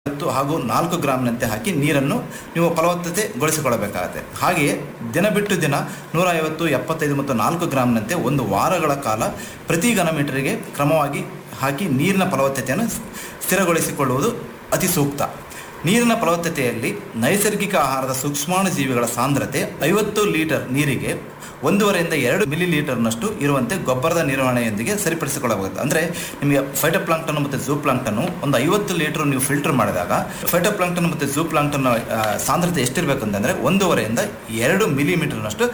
ಐವತ್ತು ಹಾಗೂ ನಾಲ್ಕು ಗ್ರಾಮ್ನಂತೆ ಹಾಕಿ ನೀರನ್ನು ನೀವು ಫಲವತ್ತತೆಗೊಳಿಸಿಕೊಳ್ಳಬೇಕಾಗುತ್ತೆ ಹಾಗೆಯೇ ದಿನ ಬಿಟ್ಟು ದಿನ ನೂರ ಐವತ್ತು ಎಪ್ಪತ್ತೈದು ಮತ್ತು ನಾಲ್ಕು ಗ್ರಾಮ್ನಂತೆ ಒಂದು ವಾರಗಳ ಕಾಲ ಪ್ರತಿ ಘನಮೀಟರಿಗೆ ಕ್ರಮವಾಗಿ ಹಾಕಿ ನೀರಿನ ಫಲವತ್ತತೆಯನ್ನು ಸ್ಥಿರಗೊಳಿಸಿಕೊಳ್ಳುವುದು ಅತಿ ಸೂಕ್ತ ನೀರಿನ ಫಲವತ್ತತೆಯಲ್ಲಿ ನೈಸರ್ಗಿಕ ಆಹಾರದ ಸೂಕ್ಷ್ಮಾಣು ಜೀವಿಗಳ ಸಾಂದ್ರತೆ ಐವತ್ತು ಲೀಟರ್ ನೀರಿಗೆ ಒಂದೂವರೆಯಿಂದ ಎರಡು ಮಿಲಿ ಲೀಟರ್ನಷ್ಟು ಇರುವಂತೆ ಗೊಬ್ಬರದ ನಿರ್ವಹಣೆಯೊಂದಿಗೆ ಸರಿಪಡಿಸಿಕೊಳ್ಳಬಹುದು ಅಂದರೆ ನಿಮಗೆ ಫೈಟೋಪ್ಲಾಂಕ್ಟನ್ ಮತ್ತು ಝೂ ಪ್ಲಾಂಕ್ಟನ್ನು ಒಂದು ಐವತ್ತು ಲೀಟರ್ ನೀವು ಫಿಲ್ಟರ್ ಮಾಡಿದಾಗ ಫೈಟೋಪ್ಲಾಂಕ್ಟನ್ ಮತ್ತು ಝೂ ಪ್ಲಾಂಕ್ಟನ್ ಸಾಂದ್ರತೆ ಎಷ್ಟಿರಬೇಕು ಅಂತಂದರೆ ಒಂದೂವರೆಯಿಂದ ಎರಡು ಮಿಲಿಮೀಟರ್ನಷ್ಟು